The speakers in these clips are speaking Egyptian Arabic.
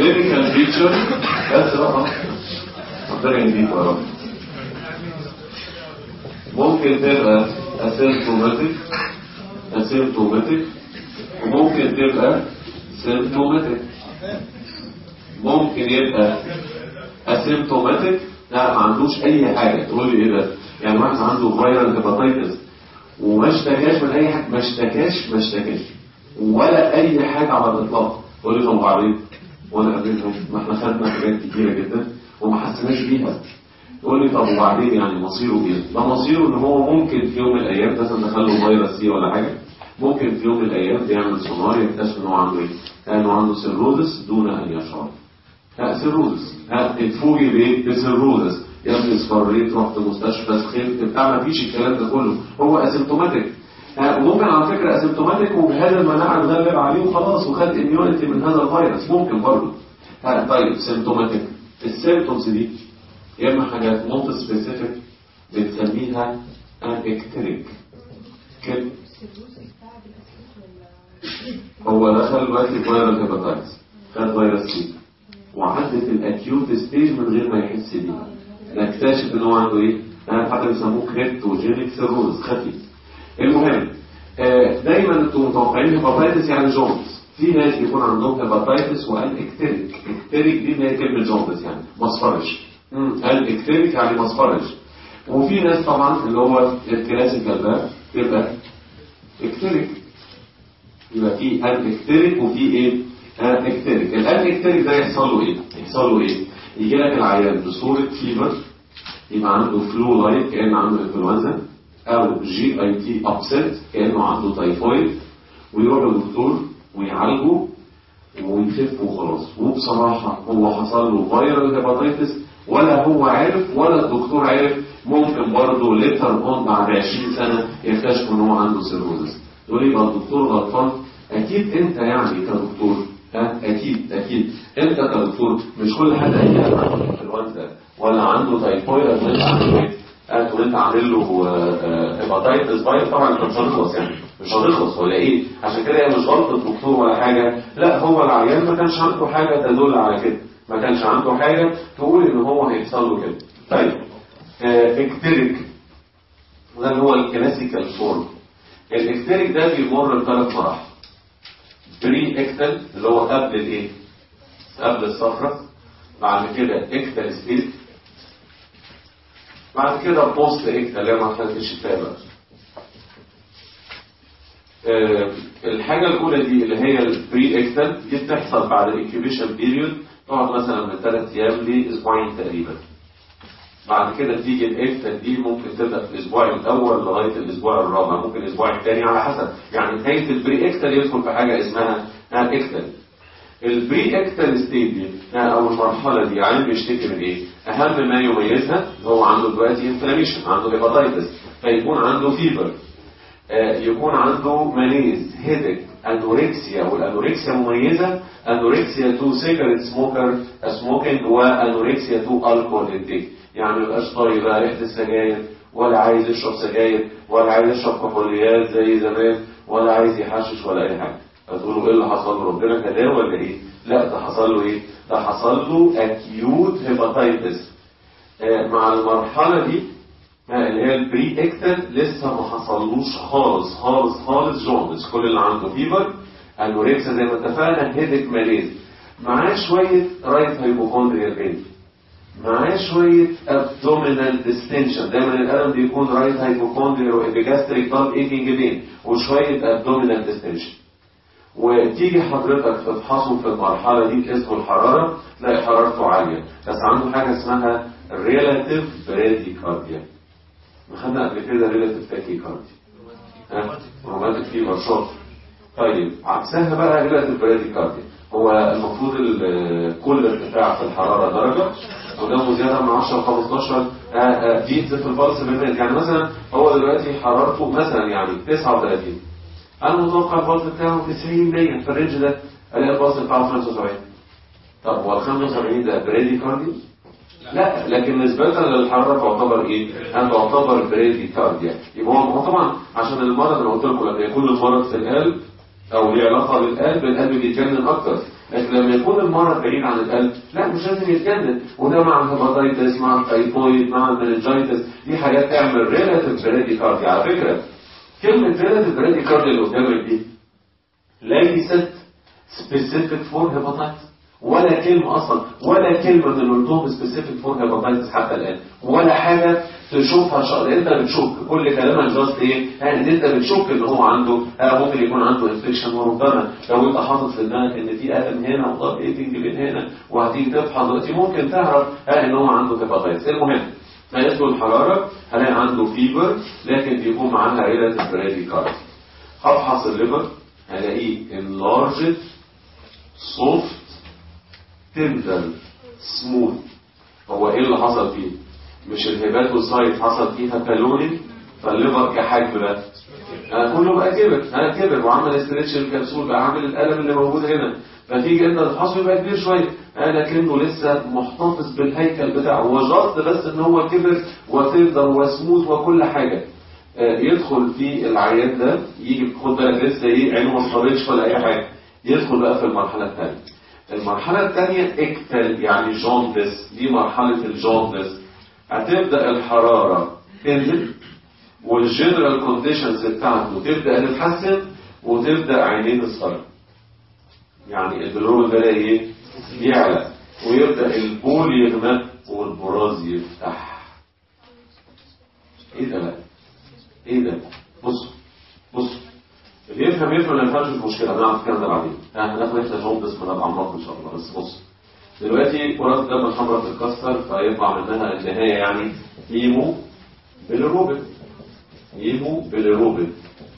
كلينيكال فيتشر بس بقى ربنا يهديك يا رب ممكن تبقى اسيمتوماتيك اسيمتوماتيك وممكن تبقى سيمتوماتيك ممكن يبقى اسيمتوماتيك لا ما عندوش اي حاجه تقول لي ايه ده يعني واحد عنده فيرال هيباتيتس وما اشتكاش من اي حاجه ما اشتكاش ما اشتكاش ولا اي حاجه على الاطلاق تقول لي طب وبعدين وانا قابلتهم ما احنا خدنا حاجات كتيره جدا وما حسيناش بيها تقول لي طب وبعدين يعني مصيره ايه؟ ده مصيره ان هو ممكن في يوم من الايام مثلا دخل له فيروس سي ولا حاجه ممكن في يوم من الايام بيعمل سونار يكتشف ان هو عنده ايه؟ انه عنده سيروزس دون ان يشعر. ها سيروزس ها اتفوجئ بايه؟ بسيروزس يا ابني اصفريت رحت مستشفى سخنت بتاع ما فيش الكلام ده كله هو اسيمتوماتيك ها وممكن على فكره اسيمتوماتيك وجهاز المناعه اتغلب عليه وخلاص وخد اميونيتي من هذا الفيروس ممكن برضه ها طيب سيمتوماتيك السيمتومز دي يا اما حاجات نوت سبيسيفيك بنسميها اكتريك كده هو دخل دلوقتي فيروس هيباتايتس خد فيروس سي وعدت الاكيوت ستيج من غير ما يحس بيها نكتشف ان هو عنده ايه؟ يعني حتى بيسموه كريبتوجينيك سيروز خفي المهم آه دايما انتوا متوقعين هيباتايتس يعني جونز في ناس بيكون عندهم هيباتايتس وقال اكتريك اكتريك دي اللي هي كلمه جونز يعني مصفرش قال اكتريك يعني مصفرش وفي ناس طبعا اللي هو الكلاسيكال ده تبقى اكتريك يبقى في ان اكتريك وفي ايه؟ ان اكتريك الان اكتريك ده يحصل له ايه؟ يحصل له ايه؟ يجي لك العيان بصوره فيبر يبقى عنده فلو لايك كان عنده انفلونزا او جي اي تي ابسيت كانه عنده تايفويد ويروح للدكتور ويعالجه ويخف وخلاص وبصراحه هو حصل له فيرال هيباتيتس ولا هو عارف ولا الدكتور عارف ممكن برضه ليتر اون بعد 20 سنه يكتشفوا ان هو عنده سيروزس تقول يبقى الدكتور غلطان اكيد انت يعني كدكتور ها اكيد اكيد انت كدكتور مش كل حد اكيد عنده انفلونزا ولا عنده تايفويد وانت عنده ايه انت وانت عامل له هيباتيتس فايروس طبعا انت مش هتخلص يعني مش هتخلص ولا ايه عشان كده هي مش غلطه الدكتور ولا حاجه لا هو العيان ما كانش عنده حاجه تدل على كده ما كانش عنده حاجه تقول ان هو هيحصل له كده طيب اكتريك ده اللي هو الكلاسيكال فورم الاكتريك ده بيمر بثلاث مراحل بري اكتل اللي هو قبل الايه قبل الصفرة بعد كده اكتل ستيت بعد كده بوست اكتل اللي هي مرحله الشتاء بقى آه الحاجة الأولى دي اللي هي البري اكتل دي بتحصل بعد الانكيبيشن بيريود تقعد مثلا من ثلاث أيام لأسبوعين تقريبا بعد كده تيجي الاكتل دي ممكن تبدا في الاسبوع الاول لغايه الاسبوع الرابع ممكن الاسبوع الثاني على حسب يعني نهايه البري اكتل يدخل في حاجه اسمها اكتل البري اكتل ستيج دي او المرحله دي يعني بيشتكي من ايه اهم ما يميزها هو عنده دلوقتي انفلاميشن عنده هيباتيتس فيكون عنده فيبر آه يكون عنده ماليز هيدك انوركسيا والانوركسيا مميزه انوركسيا تو سيجاريت سموكر سموكينج وانوركسيا تو الكحول انتيك يعني ميبقاش طايق بقى ريحه السجاير ولا عايز يشرب سجاير ولا عايز يشرب كحوليات زي زمان ولا عايز يحشش ولا اي حاجه فتقولوا ايه اللي حصل له ربنا كداه ولا ايه لا ده حصل له ايه ده حصل له اكيوت هيباتيتس آه مع المرحله دي اللي هي البري اكتل لسه ما حصلوش خالص خالص خالص جوندس كل اللي عنده فيبر انوركسيا زي ما اتفقنا هيدك ماليز معاه شويه رايت هايبوكوندريال بين معاه شويه ابدومينال ديستنشن دايما الالم بيكون رايت هايبوكوندريال وابيجاستريك دال ايكينج بين وشويه ابدومينال ديستنشن وتيجي حضرتك تفحصه في المرحله دي تقيس له الحراره تلاقي حرارته عاليه بس عنده حاجه اسمها ريلاتيف براديكارديا خدنا قبل كده ريلاتيف تاكيكارديا ها روماتيك فيبر شاطر طيب عكسها بقى ريلاتيف براديكارديا هو المفروض كل ارتفاع في الحراره درجه قدامه زياده من 10 ل 15 بيتز في البلس بالميل يعني مثلا هو دلوقتي حرارته مثلا يعني 39 انا متوقع البلس بتاعه 90 100 في الرينج ده الاقي البلس بتاعه 75 طب هو ال 75 ده برادي كارديو؟ لا لكن نسبة للحرارة تعتبر ايه؟ أن تعتبر برادي كارديا يبقى هو طبعا عشان المرض انا قلت لكم لما يكون المرض في القلب او ليه علاقة بالقلب القلب بيتجنن اكتر لكن لما يكون المرض بعيد عن القلب لا مش لازم يتجنن وده مع الهيباتيتس مع التايفويد مع المننجايتس دي حاجات تعمل ريلاتيف براديكارديا على فكره كلمه ريلاتيف براديكارديا اللي قدامك دي ليست سبيسيفيك فور هيباتيتس ولا كلمة أصلا ولا كلمة من اللي قلتهم سبيسيفيك فور هيباتيتس حتى الآن ولا حاجة تشوفها شغل انت بتشك كل كلامك جاست ايه يعني انت بتشك ان هو عنده آه ممكن يكون عنده انفكشن وربما لو انت حاطط في دماغك ان في الم هنا وضغط ايتنج من هنا وهتيجي تفحص دلوقتي ممكن تعرف آه ان هو عنده هيباتيتس المهم هيقيس له الحراره هلاقي عنده فيبر لكن بيكون معاها ريلاتيف براديكاردي هفحص الليفر هلاقيه enlarged soft tender smooth هو ايه اللي حصل فيه مش الهيباتوسايت حصل فيها بالونين فالليفر كحجم بقى آه كله بقى كبر انا كبر وعمل استريتش الكبسول بقى عامل الالم اللي موجود هنا فتيجي انت تفحصه يبقى كبير شويه آه لكنه لسه محتفظ بالهيكل بتاعه هو جاست بس ان هو كبر وتقدر وسموث وكل حاجه آه يدخل في العيان ده يجي خد بالك لسه ايه عينه ما اصفرتش ولا اي حاجه يدخل بقى في المرحله الثانيه المرحله الثانيه اكتل يعني جوندس دي مرحله الجوندس هتبدا الحراره تنزل والجنرال كونديشنز بتاعته تبدا تتحسن وتبدا عينيه تصفر يعني البلور ده ايه يعلى ويبدا البول يغمق والبراز يفتح ايه ده بقى ايه ده بص بص اللي يفهم يفهم اللي ما يفهمش مش مشكله هنعرف الكلام ده بعدين هناخد احنا جوندس من الامراض ان شاء الله بس بص دلوقتي كرات الدم الحمراء بتتكسر فيطلع منها النهايه يعني هيمو بالروبين هيمو بالروبين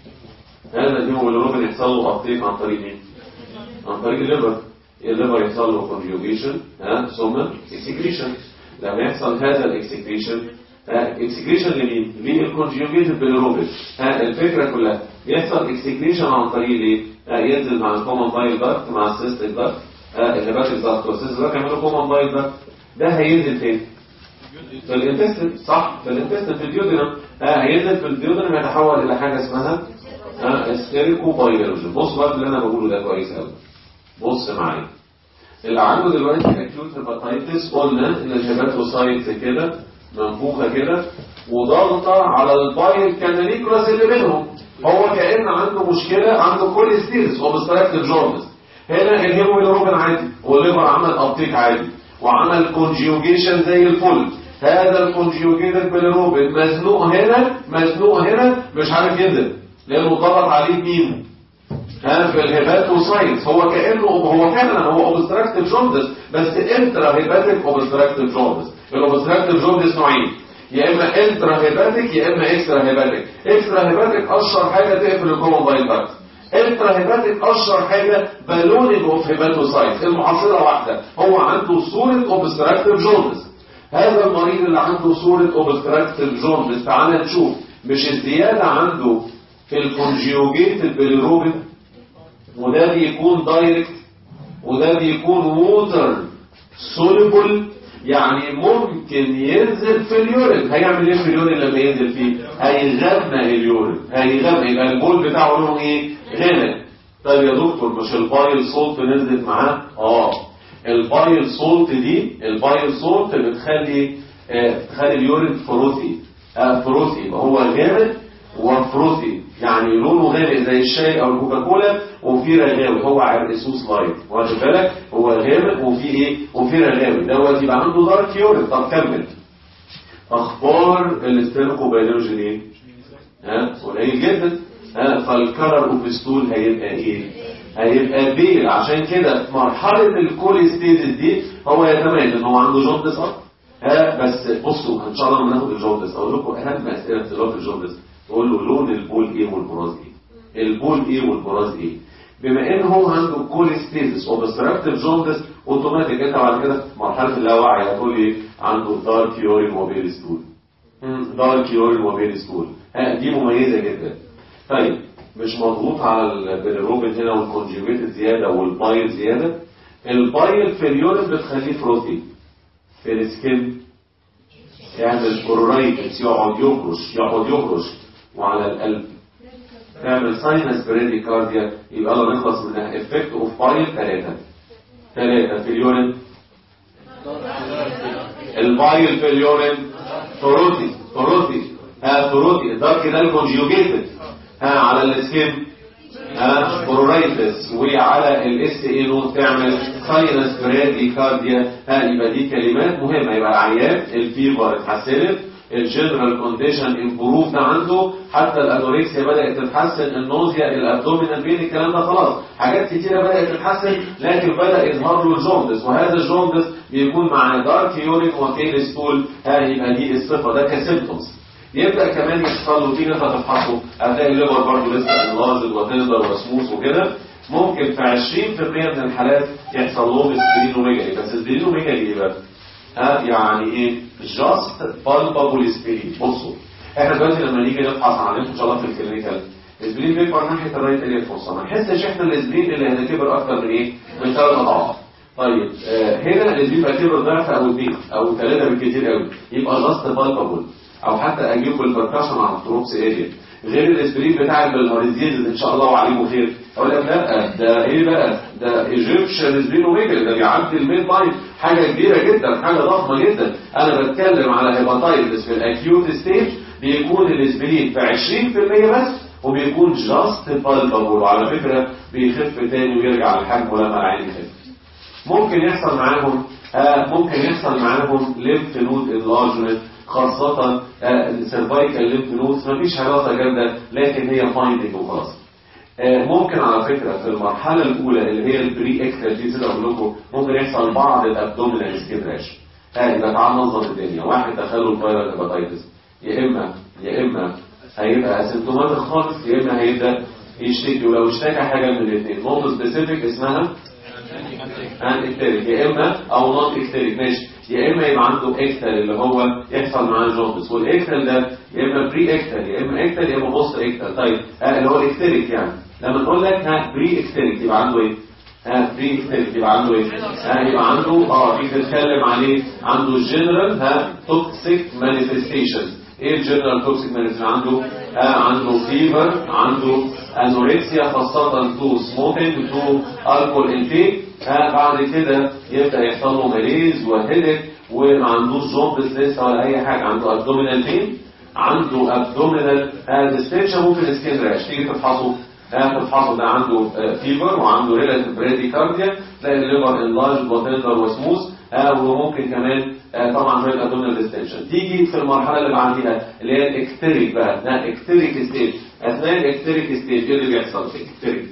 هذا الهيمو بالروبين يحصل له ابتيك عن طريق مين؟ عن طريق الليفر الليفر يحصل له كونجوجيشن ها ثم اكسكريشن لما يحصل هذا الاكسكريشن اكسكريشن لمين؟ للكونجوجيتد بالروبين ها الفكره كلها يحصل اكسكريشن عن طريق ايه؟ ينزل مع الكومن بايل داكت مع السيستيك داكت الهباتيك داكت والسيستيك داكت يعملوا كومن بايل داكت ده هينزل فين؟ في الانتستين صح في الانتستين في الديودينم آه هينزل في الديودينم يتحول الى حاجه اسمها آه استيريكو بايلوجين بص بقى اللي انا بقوله ده كويس قوي بص معايا اللي عنده دلوقتي اكيوت هيباتيتس قلنا ان الهيباتوسايتس كده منفوخه كده وضاغطه على البايل كاناليكولاس اللي بينهم هو كأن عنده مشكلة عنده كل ستيرس وبستراكتيف جوردس هنا الهيموجلوبين عادي والليفر عمل ابتيك عادي وعمل كونجيوجيشن زي الفل هذا الكونجيوجيتد بالروبين مزنوق هنا مزنوق هنا مش عارف ينزل لانه ضغط عليه مين ها في الهيباتوسايتس هو كانه هو فعلا هو اوبستراكتيف جوندس بس انترا هيباتيك اوبستراكتيف جوندس الاوبستراكتيف جوندس نوعين يا اما انترا هيباتيك يا اما اكسترا هيباتيك اكسترا هيباتيك اشهر حاجه تقفل الكومن بايل داكت انترا هيباتيك اشهر حاجه بالونينج اوف هيباتوسايت المحصله واحده هو عنده صوره اوبستراكتيف جوندس هذا المريض اللي عنده صوره اوبستراكتيف جوندس تعال نشوف مش الزياده عنده في الكونجيوجيتد بالروبين وده بيكون دايركت وده بيكون ووتر سوليبل يعني ممكن ينزل في اليورين هيعمل ايه في اليورين لما ينزل فيه هيغمق اليورين هيغمق يبقى البول بتاعه لونه ايه غامق طيب يا دكتور مش البايل سولت نزلت معاه اه البايل سولت دي البايل سولت بتخلي آه بتخلي اليورين فروثي آه فروثي يبقى هو غامق وفروثي يعني لونه غامق زي الشاي او الكوكاكولا وفي رغاوي هو عرقسوس لايت واخد بالك هو غامق وفي ايه وفي رغاوي دوت يبقى عنده دارك يورين طب كمل اخبار الاستيركو بيولوجي ايه ها قليل جدا ها فالكلر اوف ستول هيبقى ايه هيبقى بيل عشان كده في مرحله الكوليستيزيس دي هو يتميز ان هو عنده جوندس اه ها بس بصوا ان شاء الله لما ناخد الجوندس اقول لكم اهم اسئله في الجوندس تقول له لون البول ايه والبراز ايه البول ايه والبراز ايه بما ان هو عنده كوليستيزيس اوبستراكتيف جوندس اوتوماتيك انت بعد كده في مرحله اللاوعي هتقول ايه عنده دارك يورين وبيل ستول دارك يورين وبيل ستول ها دي مميزه جدا طيب مش مضغوط على البيليروبين هنا والكونجيوجيتد زياده والبايل زياده البايل في اليورين بتخليه فروتي في السكين يعمل كورورايتس يقعد يهرش يقعد يهرش وعلى القلب تعمل ساينس بريديكارديا يبقى يلا نخلص منها افكت اوف بايل ثلاثة ثلاثة في اليورين البايل في اليورين فروتي فروتي ها فروتي الدارك ده الكونجيوجيتد ها على السكين ها فلورايتس وعلى الاس اي نوت تعمل ساينس برادي كارديا ها يبقى دي كلمات مهمه يبقى العيان الفيفر اتحسنت الجنرال كونديشن امبروف ده عنده حتى الانوركسيا بدات تتحسن النوزيا الابدومينال بين الكلام ده خلاص حاجات كتيره بدات تتحسن لكن بدا يظهر له الجوندس وهذا الجوندس بيكون مع دارك يورين وكيل ستول ها يبقى دي الصفه ده كسيمتومز يبدا كمان يحصل له تيجي تفحصه هتلاقي الليفر برضه لسه انلارجد وتندر وسموث وكده ممكن في 20% من الحالات يحصل لهم سبرينوميجالي بس سبرينوميجالي ايه بقى؟ ها يعني ايه؟ جاست بالبابول سبرين بصوا احنا دلوقتي لما نيجي نبحث عن ان شاء الله في الكلينيكال السبرين بيكبر ناحيه الرايت اريا فرصه ما نحسش احنا السبرين اللي هنكبر اكتر من ايه؟ من ثلاث اضعاف طيب آه هنا السبرين بقى كبر ضعف او اثنين او ثلاثه بالكثير قوي يبقى جاست بالبابول او حتى اجيب بالبركشن على التروبس اريا غير الاسبرين بتاع الهوريزيز ان شاء الله وعليه خير اقول لك لا ده ايه بقى ده ايجيبشن اسبرين اوميجا ده بيعدي الميد لاين حاجه كبيره جدا حاجه ضخمه جدا انا بتكلم على هيباتايتس في الاكيوت ستيج بيكون الاسبرين في 20% بس وبيكون جاست بالبابول وعلى فكره بيخف تاني ويرجع لحجمه لما العين يخف ممكن يحصل معاهم آه ممكن يحصل معاهم ليمف نود انلارجمنت خاصة السيرفايكال ليمف نودز مفيش علاقة جامدة لكن هي فايندنج وخلاص ممكن على فكرة في المرحلة الأولى اللي هي البري اكسترا دي زي أقول لكم ممكن يحصل بعض الأبدومينال سكين راش ها يبقى تعال ننظم الدنيا واحد دخله الفيرال هيباتايتس يا إما يا إما هيبقى اسيمتوماتيك خالص يا إما هيبدأ يشتكي ولو اشتكى حاجة من الاثنين نقطة سبيسيفيك اسمها ان اكتريك يا اما او نون اكتريك ماشي يا اما يبقى عنده اكتل اللي هو يحصل معاه جوندس والاكتل ده يا اما بري اكتل يا اما اكتل يا اما بوست اكتل طيب آه اللي هو الاكتريك يعني لما نقول لك ها بري اكتريك يبقى عنده ايه ها بري اكتريك يبقى عنده ايه ها يبقى عنده اه دي بتتكلم عليه عنده الجنرال ها توكسيك مانيفستيشنز ايه الجنرال توكسيك مانيفستيشن عنده آه عنده فيفر عنده انوركسيا خاصة تو سموكينج تو الكول انتيك آه بعد كده يبدأ يحصل له ماليز وهيدك وما عندوش جوندس لسه ولا اي حاجة عنده ابدومينال بين عنده ابدومينال ديستنشن ممكن سكين راش تيجي تفحصه آه تفحصه ده عنده فيفر وعنده ريلاتيف براديكارديا تلاقي الليفر انلارج وتندر وسموث آه وممكن كمان آه طبعا غير الابدومينال ديستنشن تيجي في المرحله اللي بعديها اللي هي الاكتريك بقى ده اكتريك ستيج اثناء الاكتريك ستيج ايه اللي بيحصل اكتريك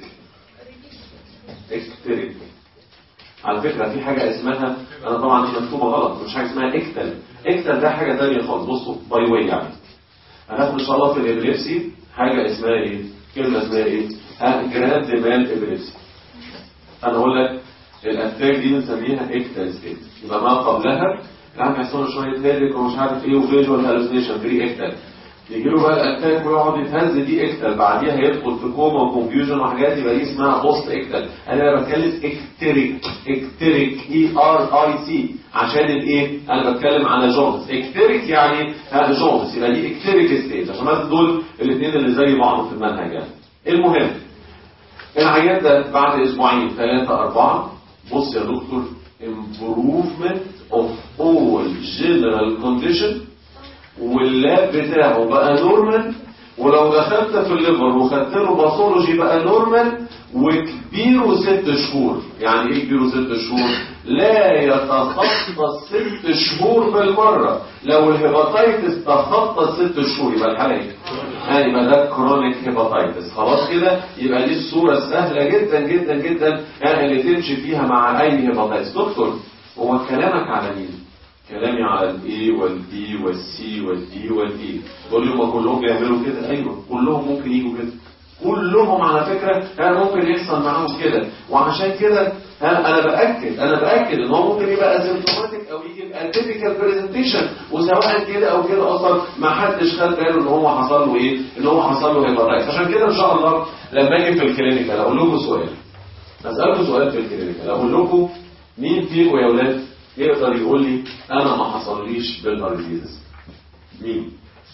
اكتريك على فكرة في حاجة اسمها انا طبعا دي مكتوبة غلط مش حاجة اسمها اكتل اكتل ده حاجة تانية خالص بصوا باي واي يعني هناخد ان شاء الله في الابليبسي حاجة اسمها ايه كلمة اسمها ايه ها جراند مال ابليبسي انا اقول لك الاتاك دي بنسميها اكتل ستيت يبقى ما قبلها العم يحصل له شوية هيدك ومش عارف ايه وفيجوال هالوسينيشن بري اكتل يجي له بقى الاتاك ويقعد يتهز دي اكتل بعديها يدخل في كوما وكونفيوجن وحاجات يبقى دي اسمها بوست اكتل انا بتكلم اكتريك اكتريك اي ار اي سي عشان الايه انا بتكلم على جونز اكتريك يعني جونز يبقى دي اكتريك ستيج عشان بس دول الاثنين اللي زي بعض في المنهج يعني المهم العيان ده بعد اسبوعين ثلاثة أربعة بص يا دكتور improvement of all general condition واللاب بتاعه بقى نورمال ولو دخلت في الليفر وخدت له باثولوجي بقى نورمال وكبيره ست شهور يعني ايه كبيره ست شهور لا يتخطى ست شهور بالمرة لو الهيباتيتس تخطى ست شهور يبقى الحالة ايه يعني يبقى ده كرونيك هيباتيتس خلاص كده يبقى دي الصورة السهلة جدا جدا جدا يعني اللي تمشي فيها مع اي هيباتيتس دكتور هو كلامك على مين كلامي على الاي والبي والسي والدي والدي تقول لي هم كلهم بيعملوا كده ايوه كلهم ممكن يجوا كده كلهم على فكرة يعني ممكن يحصل معاهم كده وعشان كده انا باكد انا باكد ان هو ممكن يبقى اسيمتوماتيك او يجي يبقى تيبيكال برزنتيشن وسواء كده او كده اصلا ما حدش خد باله ان هو حصل له ايه ان هو حصل له هيباتايتس عشان كده ان شاء الله لما اجي في الكلينيكال اقول لكم سؤال اسالكم سؤال في الكلينيكال اقول لكم مين فيكم يا اولاد يقدر يقول لي انا ما حصليش بالهاريزيز مين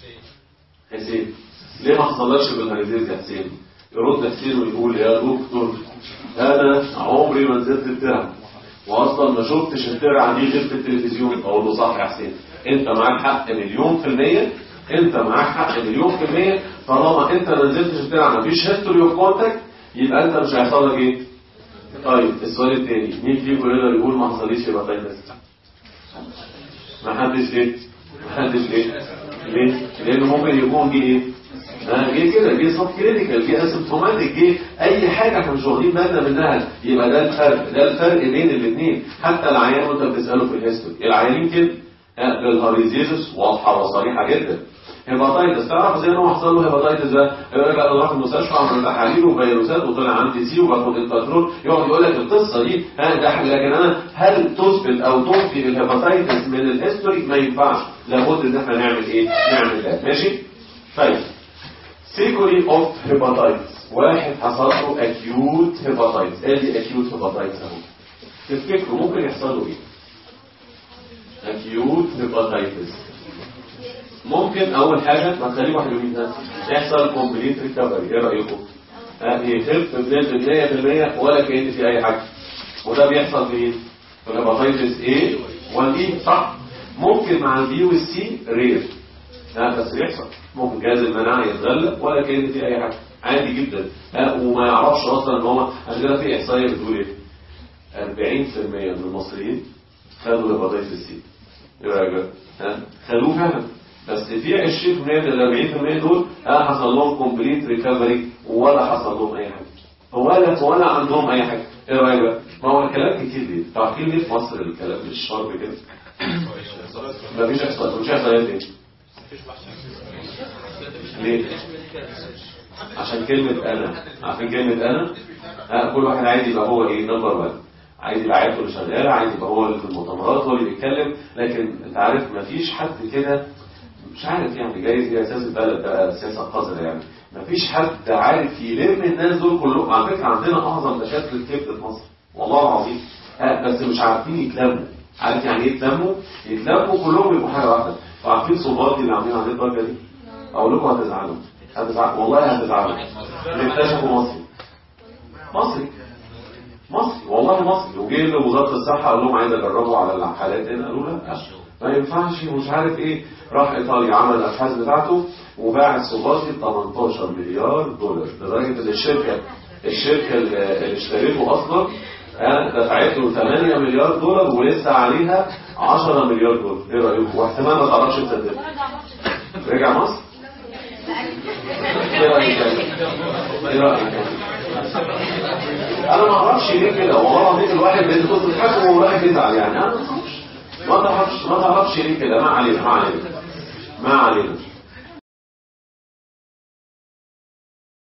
حسين ليه ما حصلكش بالهاريزيز يا حسين يرد حسين ويقول يا دكتور انا عمري ما نزلت الترم واصلا ما شفتش الترعه دي غير في التلفزيون اقول له صح يا حسين انت معاك حق مليون في المية انت معاك حق مليون في المية طالما انت ما نزلتش الترعه مفيش هيستوري اوف كونتاكت يبقى انت مش هيحصل لك ايه؟ طيب السؤال الثاني مين فيكم يقدر يقول ما حصليش هيباتايتس؟ ما حدش ليه؟ ما حدش ليه؟ ليه؟ لانه ممكن يكون جه ايه؟ آه، جه كده جه سب كريتيكال جه اسيمتوماتيك جه اي حاجه احنا مش واخدين بالنا منها يبقى ده الفرق ده الفرق بين الاثنين حتى العيان وانت بتساله في الهيستوري العيانين كده آه، بالهاريزيزس واضحه وصريحه جدا هيباتايتس تعرف ازاي ان هو حصل له هيباتايتس ده يقول لك انا راح المستشفى عمل تحاليل وفيروسات وطلع عندي سي وباخد الباترول يقعد يقول لك القصه دي ها ده حاجة. لكن انا هل تثبت او تنفي الهيباتايتس من الهيستوري ما ينفعش لابد ان احنا نعمل ايه؟ نعمل ده ماشي؟ طيب سيكولي اوف هيباتايتس واحد حصل له اكيوت هيباتايتس ادي اكيوت هيباتايتس اهو تفتكروا ممكن يحصل له ايه؟ اكيوت هيباتايتس ممكن اول حاجه ما تخليه واحد يومين ده يحصل كومبليت ريكفري ايه رايكم؟ ها يخف بنسبه 100% ولا كان في اي حاجه وده بيحصل في ايه؟ في الهيباتايتس A والاي صح؟ ممكن مع البي والسي رير لا بس بيحصل ممكن جهاز المناعه يتغلب ولا كان في اي حاجه عادي جدا ها وما يعرفش اصلا ان هو عشان كده في احصائيه بتقول ايه 40% من المصريين خدوا هيباتيتس سي ايه رايك ها خدوه فعلا بس في 20% من ال 40% دول ها حصل لهم كومبليت ريكفري ولا حصل لهم اي حاجه ولا ولا عندهم اي حاجه ايه رايك بقى ما هو الكلام كتير ليه عارفين ليه في مصر الكلام مش شرط كده مفيش احصاء مش احصائيات ايه ليه عشان كلمة أنا عارفين كلمة أنا آه كل واحد عايز يبقى هو إيه نمبر 1 عايز يبقى عيلته اللي شغالة عايز يبقى هو اللي في المؤتمرات هو اللي بيتكلم لكن أنت عارف مفيش حد كده مش عارف يعني جايز هي أساس البلد بقى سياسة قذرة يعني مفيش حد عارف يلم الناس دول كلهم على فكرة عندنا أعظم مشاكل الكبد في مصر والله العظيم آه بس مش عارفين يتلموا عارف يعني ايه يتلموا؟ يتلموا كلهم يبقوا حاجة واحدة وعارفين صوباتي اللي عاملين عليه الضجة دي اقول لكم هتزعلوا هتزعلوا والله هتزعلوا اللي اكتشفوا مصري مصري مصري والله مصري وجه لوزاره الصحه قال لهم عايز اجربه على الحالات هنا قالوا لا ما ينفعش ومش عارف ايه راح ايطاليا عمل الابحاث بتاعته وباع السوباسي ب 18 مليار دولار لدرجه ان الشركه الشركه اللي اشتريته اصلا دفعت له 8 مليار دولار ولسه عليها 10 مليار دولار ايه رايكم واحتمال ما تعرفش تصدق رجع مصر ايه رايك ايه رايك انا ما اعرفش ليه كده والله العظيم الواحد اللي كنت بتحكم والواحد بيزعل يعني انا ما اعرفش ما تعرفش ما تعرفش ليه كده ما علينا ما علينا ما علينا